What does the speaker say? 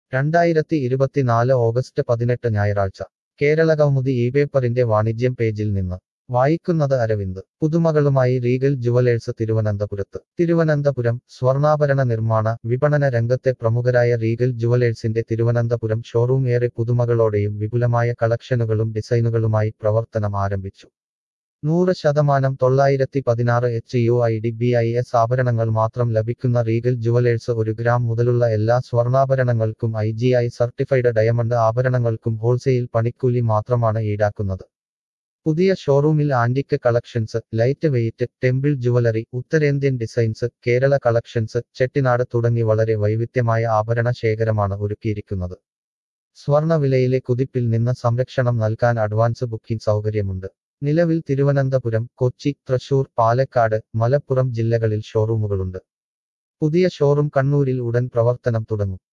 രണ്ടായിരത്തി ഇരുപത്തിനാല് ഓഗസ്റ്റ് പതിനെട്ട് ഞായറാഴ്ച കേരളകൗമുദി ഈ പേപ്പറിന്റെ വാണിജ്യം പേജിൽ നിന്ന് വായിക്കുന്നത് അരവിന്ദ് പുതുമകളുമായി റീഗൽ ജുവലേഴ്സ് തിരുവനന്തപുരത്ത് തിരുവനന്തപുരം സ്വർണ്ണാഭരണ നിർമ്മാണ വിപണന രംഗത്തെ പ്രമുഖരായ റീഗൽ ജുവലേഴ്സിന്റെ തിരുവനന്തപുരം ഷോറൂം ഏറെ പുതുമകളോടെയും വിപുലമായ കളക്ഷനുകളും ഡിസൈനുകളുമായി പ്രവർത്തനം ആരംഭിച്ചു നൂറ് ശതമാനം തൊള്ളായിരത്തി പതിനാറ് H U I D B I S ആഭരണങ്ങൾ മാത്രം ലഭിക്കുന്ന റീഗൽ ജുവലേഴ്സ് ഒരു ഗ്രാം മുതലുള്ള എല്ലാ സ്വർണ്ണാഭരണങ്ങൾക്കും I G I certified diamond ആഭരണങ്ങൾക്കും ഹോൾസെയിൽ പണിക്കൂലി മാത്രമാണ് ഈടാക്കുന്നത് പുതിയ ഷോറൂമിൽ antique collections light weight temple jewellery ഉത്തരേന്ത്യൻ ഡിസൈൻസ് കേരള കളക്ഷൻസ് ചെട്ടിനാട് തുടങ്ങി വളരെ വൈവിധ്യമായ ആഭരണ ശേഖരമാണ് ഒരുക്കിയിരിക്കുന്നത് സ്വർണ്ണ വിലയിലെ കുതിപ്പിൽ നിന്ന് സംരക്ഷണം നൽകാൻ അഡ്വാൻസ് ബുക്കിംഗ് സൗകര്യമുണ്ട് നിലവിൽ തിരുവനന്തപുരം കൊച്ചി തൃശൂർ പാലക്കാട് മലപ്പുറം ജില്ലകളിൽ ഷോറൂമുകളുണ്ട് പുതിയ ഷോറൂം കണ്ണൂരിൽ ഉടൻ പ്രവർത്തനം തുടങ്ങും